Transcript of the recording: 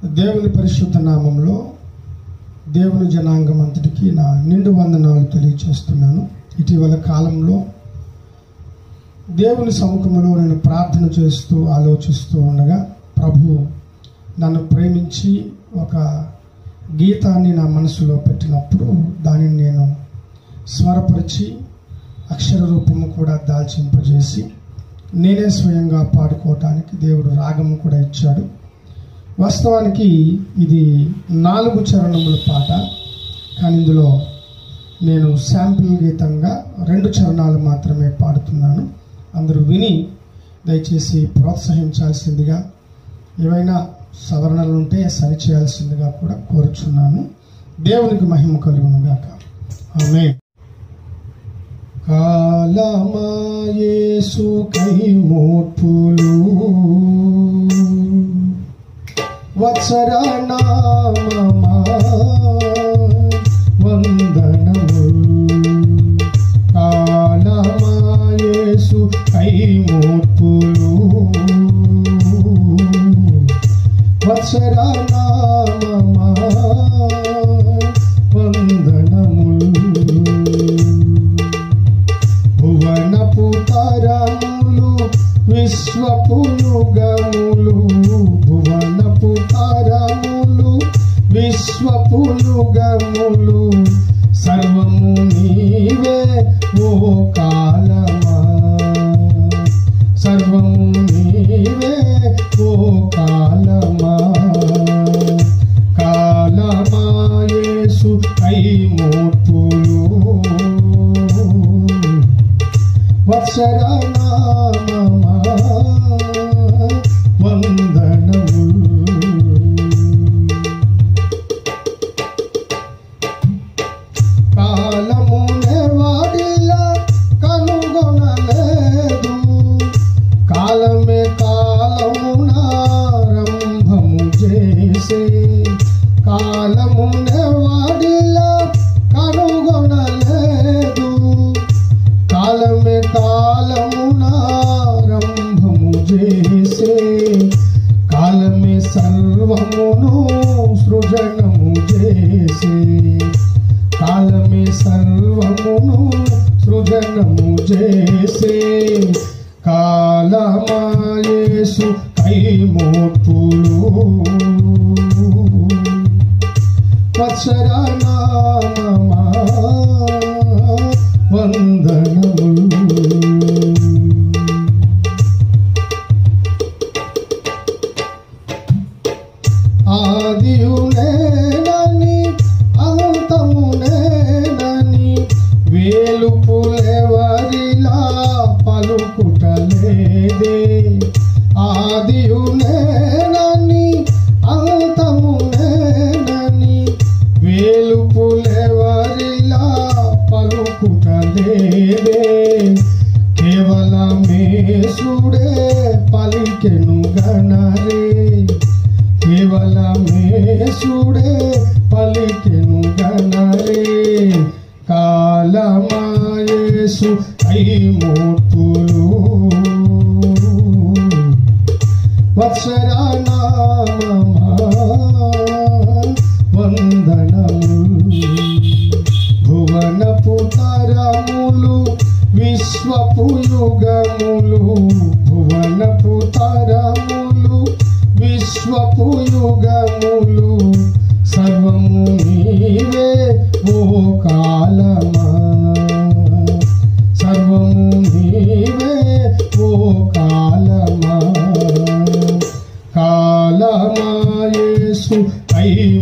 దేవుని పరిశుద్ధ నామంలో దేవుని జనాంగం అంతటికి నా నిండు వందనాలు తెలియచేస్తున్నాను ఇటీవల కాలంలో దేవుని సముఖంలో నేను ప్రార్థన చేస్తూ ఆలోచిస్తూ ఉండగా ప్రభు నన్ను ప్రేమించి ఒక గీతాన్ని నా మనసులో పెట్టినప్పుడు దానిని నేను స్వరపరిచి అక్షర రూపము కూడా దాల్చింపజేసి నేనే స్వయంగా పాడుకోవటానికి దేవుడు రాగము కూడా ఇచ్చాడు వాస్తవానికి ఇది నాలుగు చరణముల పాట కానీ ఇందులో నేను శాంపిల్ గీతంగా రెండు చరణాలు మాత్రమే పాడుతున్నాను అందరూ విని దయచేసి ప్రోత్సహించాల్సిందిగా ఏవైనా సవరణలు ఉంటే సరిచేయాల్సిందిగా కూడా కోరుచున్నాను దేవునికి మహిమ కలుగునుగాక ఆమె కాలమాయేసు కై మోర్పులు వత్సరనామమా వందనము కాలమాయేసు కై మోర్పులు వత్సరనామమా వందనము భువనపు తరములు విశ్వపు యుగములు భువనపు తరములు విశ్వపు యుగములు సర్వము నీవే ఓ కాలమా సర్వము నీవే ఓ కాలమా కాలమాయేసు కై మోర్పులు వత్సరనామమా వందనము కాలమునే వాడిలా కనుగొనలేదు కాలమే కాలమునారంభము చేసే కాలమునే వాడిలా కనుగొనలేదు కాలమే కాలమునారంభము చేసే కాలమే సర్వమును సృజనము చేసే కాలమే సర్వమును సృజనము చేసే కాలమాయేసు కై మోర్పులు వత్సరనామమా వందనములు ఆదియునేనని అంతమునేనని వేలుపులెవరిలా పలుకుటలేదే ఆదియునేనని అంతమునేనని వేలుపులెవరిలా పలుకుటలేదే కేవలమేశుడే పలికెను గణరే కేవలమేశుడే పలికెను గణరే కాలమాయేసు ఐ మూర్తులు వత్సరనామమా వందనము భువనపు తరములు విశ్వపు యుగములు భువనపు తరములు విశ్వపు యుగములు సర్వము నీవే ఓ కాలమా సర్వము నీవే ఓ కాలమా కాలమాయేసు ఐ